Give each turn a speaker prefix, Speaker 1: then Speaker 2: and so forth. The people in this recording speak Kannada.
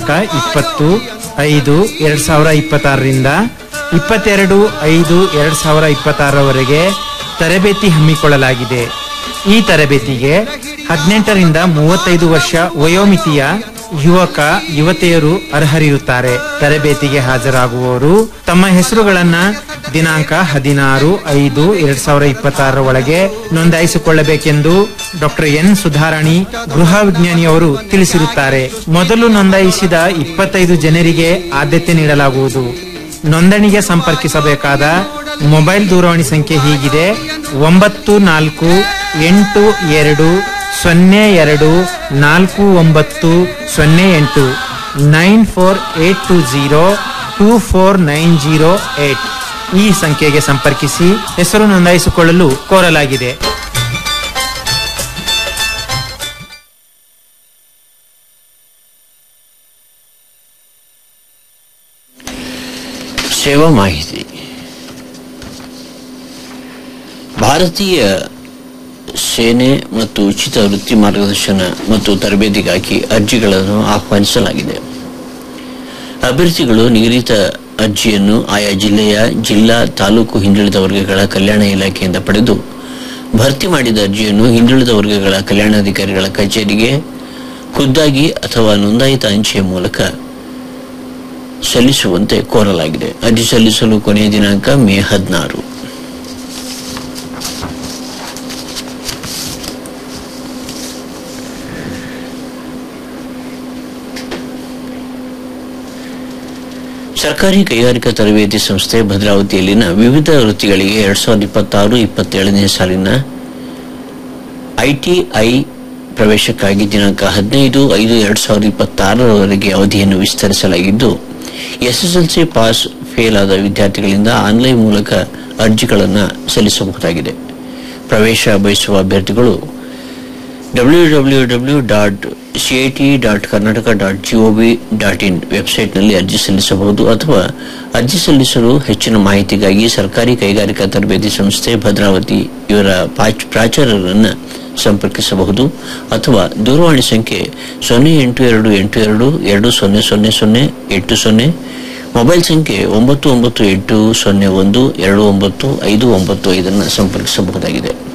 Speaker 1: ದಿನಾಂಕ ಇಪ್ಪತ್ತು ಐದು ಎರಡ್ ಸಾವಿರ ಇಪ್ಪತ್ತಾರರಿಂದ ಇಪ್ಪತ್ತೆರಡು ಐದು ಎರಡ್ ಸಾವಿರ ಇಪ್ಪತ್ತಾರರವರೆಗೆ ತರಬೇತಿ ಹಮ್ಮಿಕೊಳ್ಳಲಾಗಿದೆ ಈ ತರಬೇತಿಗೆ ಹದಿನೆಂಟರಿಂದ ಮೂವತ್ತೈದು ವರ್ಷ ವಯೋಮಿತಿಯ ಯುವಕ ಯುವತಿಯರು ಅರ್ಹರಿರುತ್ತಾರೆ ತರಬೇತಿಗೆ ಹಾಜರಾಗುವವರು ತಮ್ಮ ಹೆಸರುಗಳನ್ನ ದಿನಾಂಕ ಹದಿನಾರು ಐದು ಎರಡ್ ಸಾವಿರ ಇಪ್ಪತ್ತಾರರ ಒಳಗೆ ನೋಂದಾಯಿಸಿಕೊಳ್ಳಬೇಕೆಂದು ಡಾಕ್ಟರ್ ಎನ್ ಸುಧಾರಾಣಿ ಗೃಹ ವಿಜ್ಞಾನಿಯವರು ತಿಳಿಸಿರುತ್ತಾರೆ ಮೊದಲು ನೋಂದಾಯಿಸಿದ ಇಪ್ಪತ್ತೈದು ಜನರಿಗೆ ಆದ್ಯತೆ ನೀಡಲಾಗುವುದು ನೋಂದಣಿಗೆ ಸಂಪರ್ಕಿಸಬೇಕಾದ ಮೊಬೈಲ್ ದೂರವಾಣಿ ಸಂಖ್ಯೆ ಹೀಗಿದೆ ಒಂಬತ್ತು ನಾಲ್ಕು ಎಂಟು ಎರಡು ಸೊನ್ನೆ ಎರಡು ನಾಲ್ಕು ಒಂಬತ್ತು ಸೊನ್ನೆ ಎಂಟು nine four eight two zero two four nine zero eight ಈ ಸಂಖ್ಯೆಗೆ ಸಂಪರ್ಕಿಸಿ ಹೆಸರು ನೋಂದಾಯಿಸಿಕೊಳ್ಳಲು ಕೋರಲಾಗಿದೆ
Speaker 2: ಸೇವಾ ಮಾಹಿತಿ ಭಾರತೀಯ ಸೇನೆ ಮತ್ತು ಉಚಿತ ವೃತ್ತಿ ಮಾರ್ಗದರ್ಶನ ಮತ್ತು ತರಬೇತಿಗಾಗಿ ಅರ್ಜಿಗಳನ್ನು ಆಹ್ವಾನಿಸಲಾಗಿದೆ ಅಭ್ಯರ್ಥಿಗಳು ನಿಗದಿತ ಅರ್ಜಿಯನ್ನು ಆಯಾ ಜಿಲ್ಲೆಯ ಜಿಲ್ಲಾ ತಾಲೂಕು ಹಿಂದುಳಿದ ವರ್ಗಗಳ ಕಲ್ಯಾಣ ಇಲಾಖೆಯಿಂದ ಪಡೆದು ಭರ್ತಿ ಮಾಡಿದ ಅರ್ಜಿಯನ್ನು ಹಿಂದುಳಿದ ವರ್ಗಗಳ ಕಲ್ಯಾಣಾಧಿಕಾರಿಗಳ ಕಚೇರಿಗೆ ಖುದ್ದಾಗಿ ಅಥವಾ ನೋಂದಾಯಿತ ಅಂಚೆಯ ಮೂಲಕ ಸಲ್ಲಿಸುವಂತೆ ಕೋರಲಾಗಿದೆ ಅರ್ಜಿ ಸಲ್ಲಿಸಲು ಕೊನೆಯ ದಿನಾಂಕ ಮೇ ಹದಿನಾರು ಸರ್ಕಾರಿ ಕೈಗಾರಿಕಾ ತರಬೇತಿ ಸಂಸ್ಥೆ ಭದ್ರಾವತಿಯಲ್ಲಿನ ವಿವಿಧ ವೃತ್ತಿಗಳಿಗೆ ಎರಡ್ ಸಾವಿರದ ಇಪ್ಪತ್ತಾರು ಇಪ್ಪತ್ತೇಳನೇ ಸಾಲಿನ ಐಟಿಐ ಪ್ರವೇಶಕ್ಕಾಗಿ ದಿನಾಂಕ ಹದಿನೈದು ಐದು ಎರಡ್ ಸಾವಿರದ ಇಪ್ಪತ್ತಾರರವರೆಗೆ ಅವಧಿಯನ್ನು ವಿಸ್ತರಿಸಲಾಗಿದ್ದು ಎಸ್ಎಸ್ಎಲ್ಸಿ ಪಾಸ್ ಫೇಲ್ ಆದ ವಿದ್ಯಾರ್ಥಿಗಳಿಂದ ಆನ್ಲೈನ್ ಮೂಲಕ ಅರ್ಜಿಗಳನ್ನು ಸಲ್ಲಿಸಬಹುದಾಗಿದೆ ಪ್ರವೇಶ ಬಯಸುವ ಅಭ್ಯರ್ಥಿಗಳು W W W dot CIT dot Karnataka dot gov dot in ವೆಬ್ಸೈಟ್ನಲ್ಲಿ ಅರ್ಜಿ ಸಲ್ಲಿಸಬಹುದು ಅಥವಾ ಅರ್ಜಿ ಸಲ್ಲಿಸಲು ಹೆಚ್ಚಿನ ಮಾಹಿತಿಗಾಗಿ ಸರ್ಕಾರಿ ಕೈಗಾರಿಕಾ ತರಬೇತಿ ಸಂಸ್ಥೆ ಭದ್ರಾವತಿ ಇವರ ಪಾಚ್- ಪ್ರಾಚಾರ್ಯರನ್ನು ಸಂಪರ್ಕಿಸಬಹುದು ಅಥವಾ ದೂರವಾಣಿ ಸಂಖ್ಯೆ ಸೊನ್ನೆ ಎಂಟು ಎರಡು ಎಂಟು ಎರಡು ಎರಡು ಸೊನ್ನೆ ಸೊನ್ನೆ ಸೊನ್ನೆ ಎಂಟು ಸೊನ್ನೆ ಮೊಬೈಲ್ ಸಂಖ್ಯೆ ಒಂಬತ್ತು ಒಂಬತ್ತು ಎಂಟು ಸೊನ್ನೆ ಒಂದು ಎರಡು ಒಂಬತ್ತು ಐದು ಒಂಬತ್ತು ಐದನ್ನು ಸಂಪರ್ಕಿಸಬಹುದಾಗಿದೆ